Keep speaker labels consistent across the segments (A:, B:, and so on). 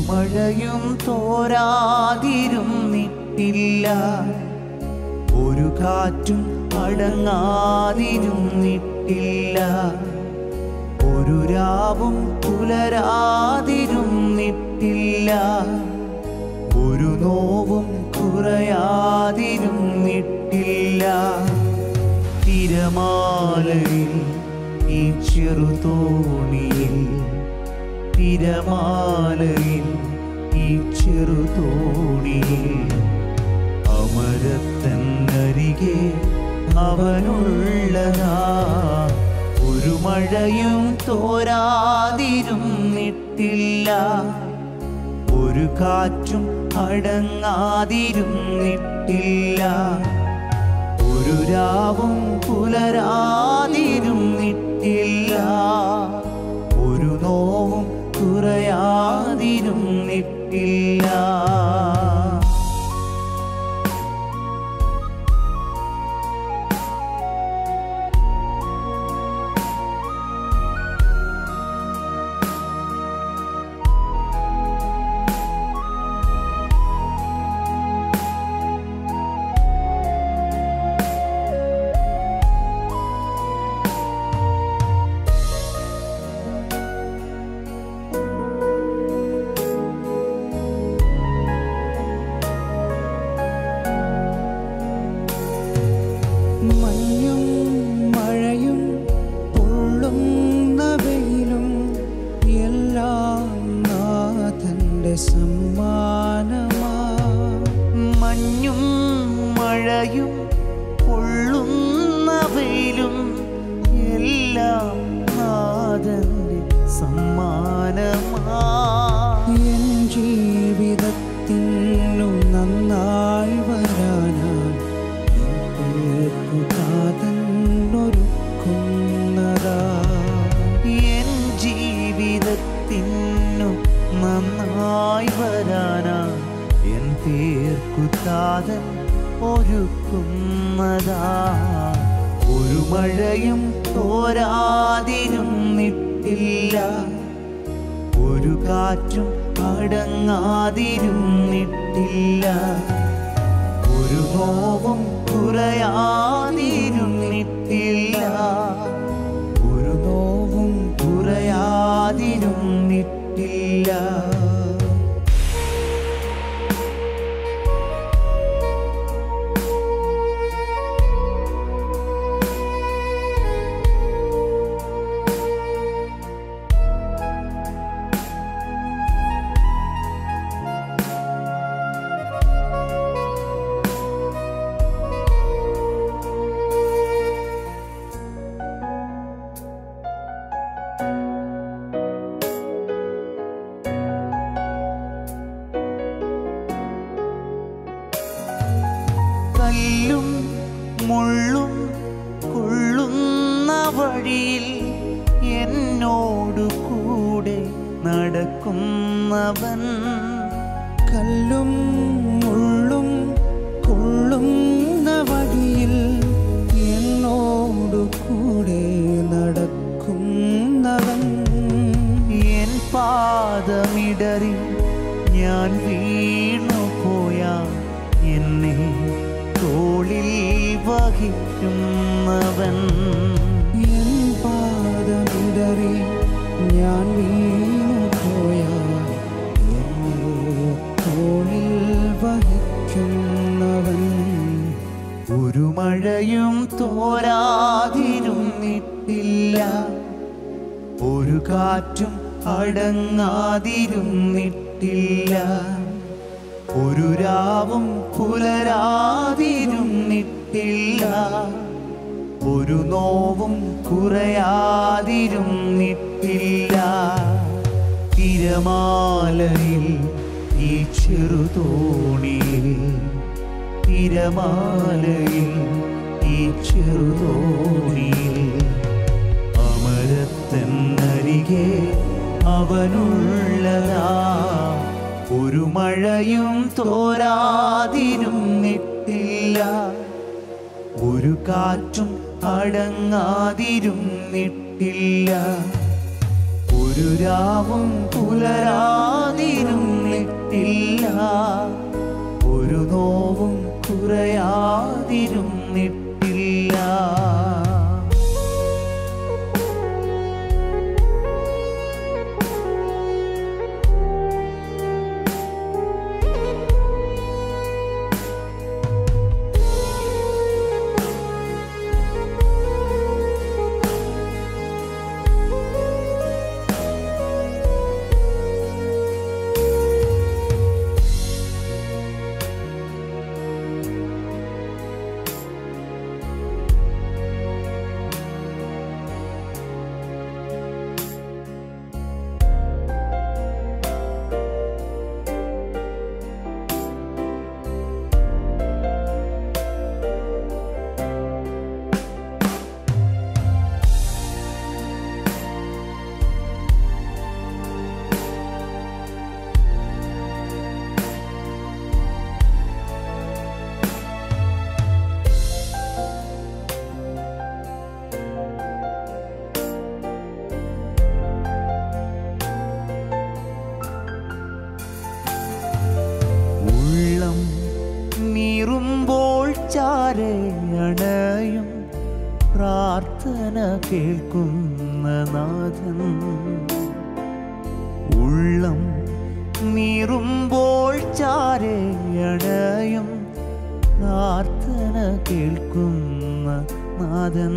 A: മഴയും തോരാതിരുന്നിട്ടില്ല ഒരു കാറ്റും അടങ്ങാതിരുന്നിട്ടില്ല ഒരു രാവും പുലരാതിരുന്നിട്ടില്ല ഒരു നോവും കുറയാതിരുന്നിട്ടില്ല തിരമാലയിൽ ഈ ചെറുതോണിയിൽ തിരമാലയിൽ ഈ ചെറുതോണിയിൽ അമരത്തന്നരികെ അവനുള്ളതാ ഒരു മഴയും തോരാതിരുന്നിട്ടില്ല ഒരു കാറ്റും അടങ്ങാതിരുന്നിട്ടില്ല ഒരു രാവും പുലരാതിരുന്നിട്ടില്ല ഒരു നോവും കുറയാതിരുന്നിട്ടില്ല
B: മഞ്ഞും മഴയും പൊള്ളുന്ന വെയിലും എല്ലാം നാഥന്റെ സമ്മാനമാ
A: മഞ്ഞും മഴയും പൊള്ളുന്ന വെയിലും എല്ലാം നാഥന്റെ സമ്മാനമാ
B: എൻ ജീവിതത്തിനു നന്നായി വരാനായി പേർക്കു കാതന്നൊരുക്കുന്നതാ
A: എൻ ജീവിതത്തിനു നന്നായി വരാനാ എൻ പേർക്കുത്താതൻ ഒരുക്കുന്നതാ ഒരു മഴയും തോരാതിരുന്നിട്ടില്ല ഒരു കാറ്റും അടങ്ങാതിരുന്നിട്ടില്ല ഒരു നോവും കുറയാതിരുന്നിട്ടില്ല ഒരു നോവും കുറയാതിരുന്നിട്ടില്ല കല്ലും മുള്ളും കൊള്ളുന്ന വഴിയിൽ എന്നോടു കൂടെ നടക്കുന്നവൻ
B: കല്ലും മുള്ളും കൊള്ളുന്ന വഴിയിൽ എന്നോടു കൂടെ നടക്കുന്നവൻ
A: എൻ പാദമിടറി ഞാൻ വീണു പോയാ എന്നെ തോളിൽ വഹിക്കുന്നവൻ
B: എൻ പാദമിടറി ഞാൻ വീണു പോയാൽ എന്നെ തോളിൽ വഹിക്കുന്നവൻ
A: ഒരു മഴയും തോരാതിരുന്നിട്ടില്ല ഒരു കാറ്റും അടങ്ങാതിരുന്നിട്ടില്ല ഒരു രാവും പുലരാതിരുന്നിട്ടില്ല ഒരു നോവും കുറയാതിരുന്നിട്ടില്ല തിരമാലയിൽ ഈ ചെറുതോണിയിൽ തിരമാലയിൽ ഈ ചെറുതോണിയിൽ അമരത്തന്നരികെ അവനുള്ളതാ ഒരു മഴയും തോരാതിരുന്നിട്ടില്ല ഒരു കാറ്റും അടങ്ങാതിരുന്നിട്ടില്ല ഒരു രാവും പുലരാതിരുന്നിട്ടില്ല ഒരു നോവും കുറയാതിരുന്നിട്ടില്ല ഉള്ളം നീറുമ്പോൾ ചാരെ അണയും പ്രാർത്ഥന കേൾക്കുന്ന നാഥൻ ഉള്ളം നീറുമ്പോൾ ചാരെ അണയും പ്രാർത്ഥന കേൾക്കുന്ന നാഥൻ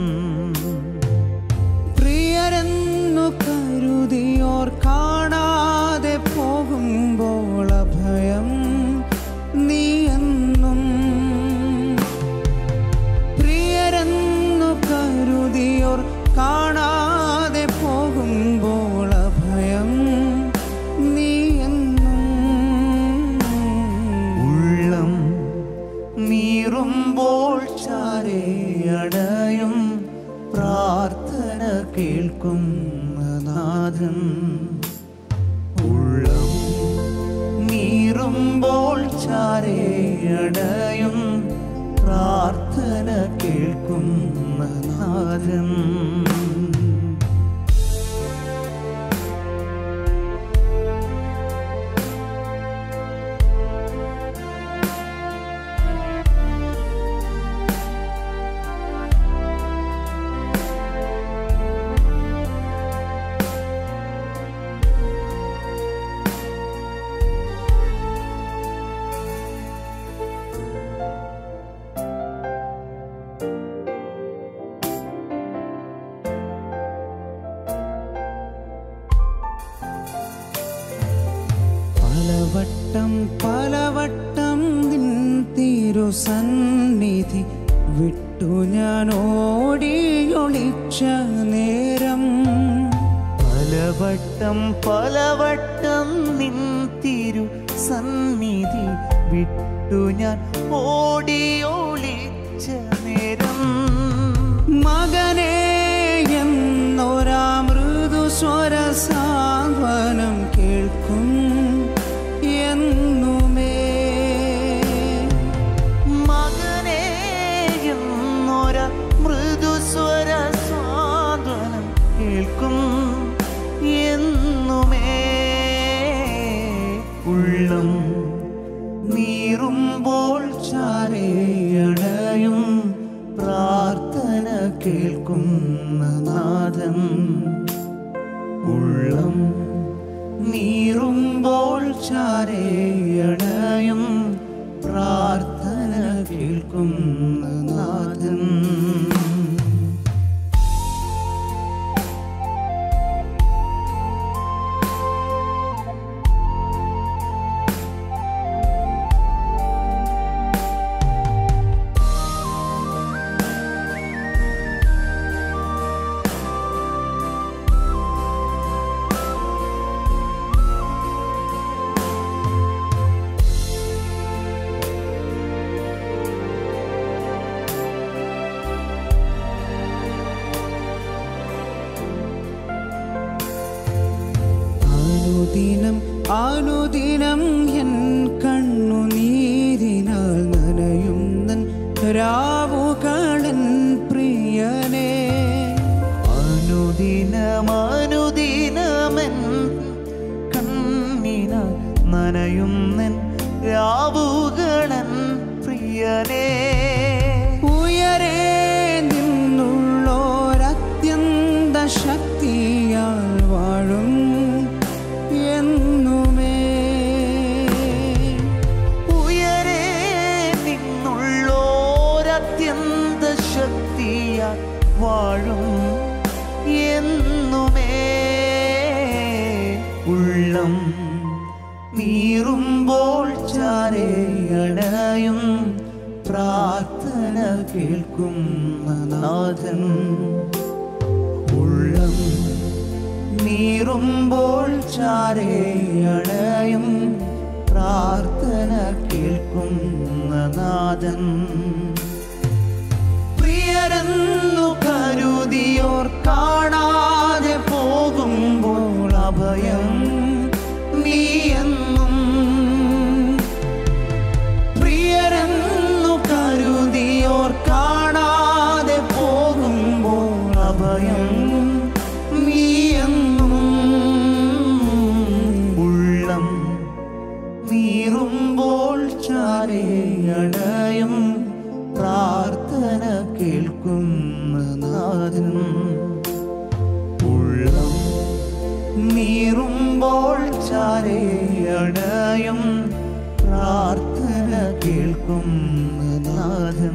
B: പ്രിയരെന്നു കരുതിയോർ കാണാതെ പോകുമ്പോൾ അഭയം നീ എന്നും പ്രിയരെന്നു കരുതിയോർ കാണാതെ പോകുമ്പോൾ അഭയം നീ എന്നും
A: ഉള്ളം നീറുമ്പോൾ ചാരെ അടയും പ്രാർത്ഥന കേൾക്കുന്ന നാഥൻ ഉള്ളം നീറുമ്പോൾ ചാരെ അടയും പ്രാർത്ഥന കേൾക്കുന്ന നാഥൻ
B: പലവട്ടം പലവട്ടം നിൻ തിരുസന്നിധി വിട്ടു ഞാൻ ഓടിയൊളിച്ച നേരം
A: പലവട്ടം പലവട്ടം നിൻ തിരു സന്നിധി വിട്ടു ഞാൻ ഓടി ഒളിച്ച നേരം
B: മകനേ എന്നൊരാ മൃദുസ്വര സാന്ത്വനം കേൾക്കും എന്നുമേ
A: മകനേ എന്നൊര മൃദുസ്വര സ്വാദനം കേൾക്കും എന്നുമേ ഉള്ളം നീറുമ്പോൾ ചാരയടയും പ്രാർത്ഥന കേൾക്കുന്ന നാഥൻ ഉള്ളം നീറുമ്പോൾ ചാരയടയും പ്രാർത്ഥന കേൾക്കുന്ന നാഥൻ
B: അനുദിനം അനുദിനം എൻ കണ്ണുനീരിനാൽ നനയുന്നൻ രാവുകളൻ പ്രിയനേ
A: അനുദിനമനുദിനമൻ കണ്ണിന നനയുന്ന രാവുകളൻ പ്രിയനേ
B: ഉയരേ നിന്നുള്ളോരത്യന്ത ശക്തിയാൽ വാഴും എന്നുമേ
A: ഉയരേ നിന്നുള്ളോരത്യന്ത ശക്തിയ വാഴും എന്നുമേ ഉള്ളം നീറുമ്പോൾ ചാരയണയും പ്രാർത്ഥന കേൾക്കുന്ന നാഥൻ ഉള്ളം നീറുമ്പോൾ ചാരയണയും പ്രാർത്ഥന കേൾക്കുന്ന നാഥൻ പ്രിയരെന്നു കരുതിയോർ കാണാതെ പോകുമ്പോൾ അഭയം നീയെന്നും പ്രിയരെന്നു കരുതിയോർ കാണാതെ പോകുമ്പോൾ അഭയം നീയെന്നും ഉള്ളം നീറുമ്പോൾ ചാരയണയും പ്രാർത്ഥന കേൾക്കുന്ന നാഥൻ ഉള്ളം നീറുമ്പോൾ ചാരയണയും പ്രാർത്ഥന കേൾക്കുന്ന നാഥൻ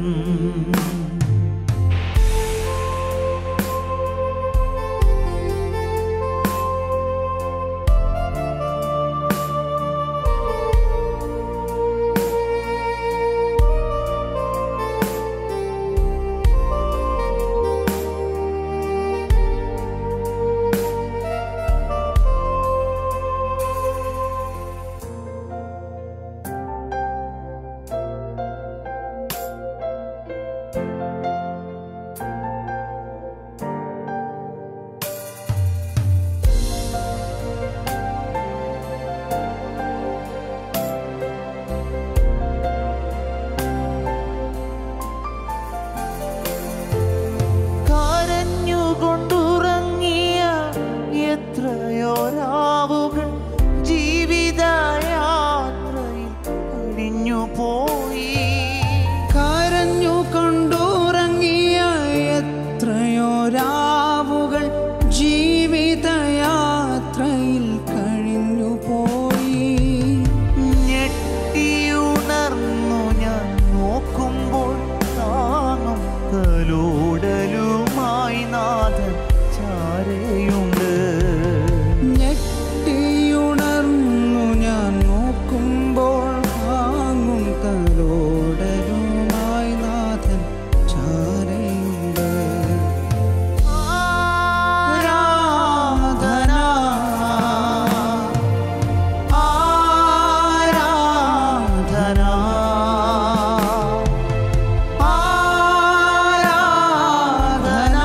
A: കരഞ്ഞുകൊണ്ടുറങ്ങിയ എത്രയോ രാവുകൾ ജീവിതയാത്രയിൽ കഴിഞ്ഞു പോയി
B: കരഞ്ഞു കൊണ്ടുറങ്ങിയ എത്രയോ രാവുകൾ ജീവിതയാത്രയിൽ കഴിഞ്ഞു പോയി
A: ഞെട്ടിയുണർന്നു ഞാൻ നോക്കുമ്പോൾ താങ്ങും തലോടലുമായി നാഥൻ ചാരയുണ്ട്
B: ഞെട്ടിയുണർന്നു ഞാൻ നോക്കുമ്പോൾ താങ്ങും തലോടലുമായി നാഥൻ ചാരയുണ്ട്
A: ആരാധന ആരാധന ആരാധന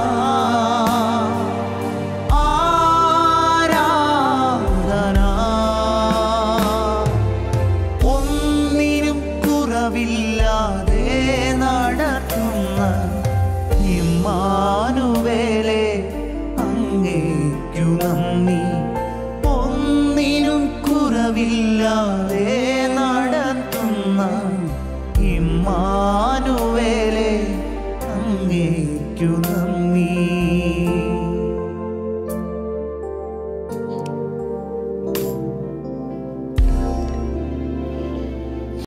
A: ആരാധന ഒന്നിനും കുറവില്ലാതെ നടത്തുന്ന ഇമ്മാനുവേലെ അങ്ങേക്കു നന്ദി ഒന്നിനും കുറവില്ലാതെ നടത്തുന്ന ഇമ്മാനുവേലെ അങ്ങേക്കു നന്ദി